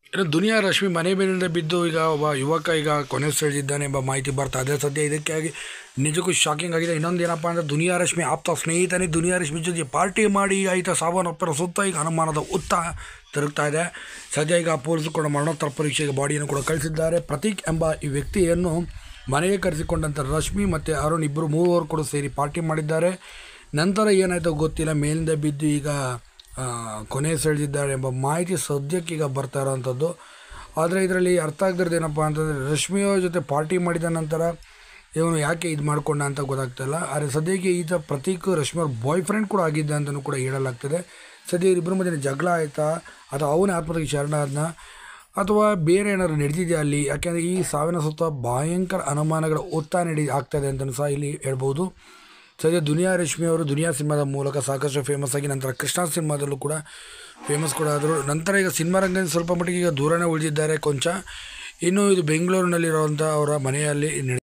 ಇನ್ನು ದುನಿಯಾ ರಶ್ಮಿ ಮನೆ ಮೇಲಿಂದ ಬಿದ್ದು ಈಗ ಒಬ್ಬ ಯುವಕ ಈಗ ಕೊನೆ ಸೆಳೆದಿದ್ದಾನೆ ಎಂಬ ಮಾಹಿತಿ ಬರ್ತಾ ಇದೆ ಸದ್ಯ ಇದಕ್ಕಾಗಿ ನಿಜಕ್ಕೂ ಶಾಕಿಂಗ್ ಆಗಿದೆ ಇನ್ನೊಂದು ಏನಪ್ಪ ಅಂದರೆ ದುನಿಯಾ ರಶ್ಮಿ ಆಪ್ತ ಸ್ನೇಹಿತನೇ ದುನಿಯಾ ರಶ್ಮಿ ಜೊತೆ ಪಾರ್ಟಿ ಮಾಡಿ ಆಯಿತ ಸಾವನ್ನಪ್ಪಿರೋ ಸುತ್ತ ಈಗ ಅನುಮಾನದ ಉತ್ತ ತಿರುಗ್ತಾ ಇದೆ ಸದ್ಯ ಈಗ ಪೊಲೀಸರು ಕೂಡ ಮರಣೋತ್ತರ ಪರೀಕ್ಷೆಗೆ ಬಾಡಿಯನ್ನು ಕೂಡ ಕಳಿಸಿದ್ದಾರೆ ಪ್ರತೀಕ್ ಎಂಬ ಈ ವ್ಯಕ್ತಿಯನ್ನು ಮನೆಗೆ ಕರೆಸಿಕೊಂಡಂಥ ರಶ್ಮಿ ಮತ್ತು ಅರುಣ್ ಇಬ್ಬರು ಮೂವರು ಕೂಡ ಸೇರಿ ಪಾರ್ಟಿ ಮಾಡಿದ್ದಾರೆ ನಂತರ ಏನಾಯಿತೋ ಗೊತ್ತಿಲ್ಲ ಮೇಲಿಂದ ಬಿದ್ದು ಈಗ ಆ, ಕೊನೆ ಸೆಳೆದಿದ್ದಾರೆ ಎಂಬ ಮಾಹಿತಿ ಸದ್ಯಕ್ಕೆ ಈಗ ಬರ್ತಾ ಇರೋವಂಥದ್ದು ಆದರೆ ಇದರಲ್ಲಿ ಅರ್ಥ ಆಗದಿರೋದು ಏನಪ್ಪ ಅಂತಂದರೆ ರಶ್ಮಿಯವ್ರ ಜೊತೆ ಪಾರ್ಟಿ ಮಾಡಿದ ನಂತರ ಇವನು ಯಾಕೆ ಇದು ಮಾಡ್ಕೊಂಡ ಅಂತ ಗೊತ್ತಾಗ್ತಾಯಿಲ್ಲ ಆದರೆ ಸದ್ಯಕ್ಕೆ ಈತ ಪ್ರತೀಕ್ ರಶ್ಮಿಯವ್ರ ಬಾಯ್ ಫ್ರೆಂಡ್ ಕೂಡ ಆಗಿದ್ದ ಅಂತಲೂ ಕೂಡ ಹೇಳಲಾಗ್ತದೆ ಸದ್ಯ ಇಬ್ಬರ ಮಧ್ಯೆ ಜಗಳ ಆಯಿತಾ ಅಥವಾ ಅವನೇ ಆತ್ಮಹತ್ಯೆಗೆ ಶರಣ ಆದ್ನ ಅಥವಾ ಬೇರೆ ಏನಾದ್ರು ನಡೆದಿದೆಯಾ ಅಲ್ಲಿ ಯಾಕೆಂದರೆ ಈ ಸಾವಿನ ಸುತ್ತ ಭಯಂಕರ ಅನುಮಾನಗಳ ಒತ್ತ ನಡಿ ಆಗ್ತಾಯಿದೆ ಅಂತಲೂ ಸಹ ಇಲ್ಲಿ ಹೇಳ್ಬೋದು ಸದ್ಯ ದುನಿಯಾ ರಶ್ಮಿ ಅವರು ದುನಿಯಾ ಸಿನಿಮಾದ ಮೂಲಕ ಸಾಕಷ್ಟು ಫೇಮಸ್ ಆಗಿ ನಂತರ ಕೃಷ್ಣ ಸಿನಿಮಾದಲ್ಲೂ ಕೂಡ ಫೇಮಸ್ ಕೂಡ ಆದರು ನಂತರ ಈಗ ಸಿನಿಮಾ ರಂಗದಿಂದ ಸ್ವಲ್ಪ ಮಟ್ಟಿಗೆ ಈಗ ದೂರನೇ ಉಳಿದಿದ್ದಾರೆ ಕೊಂಚ ಇನ್ನು ಇದು ಬೆಂಗಳೂರಿನಲ್ಲಿರುವಂಥ ಅವರ ಮನೆಯಲ್ಲಿ ನಡೆ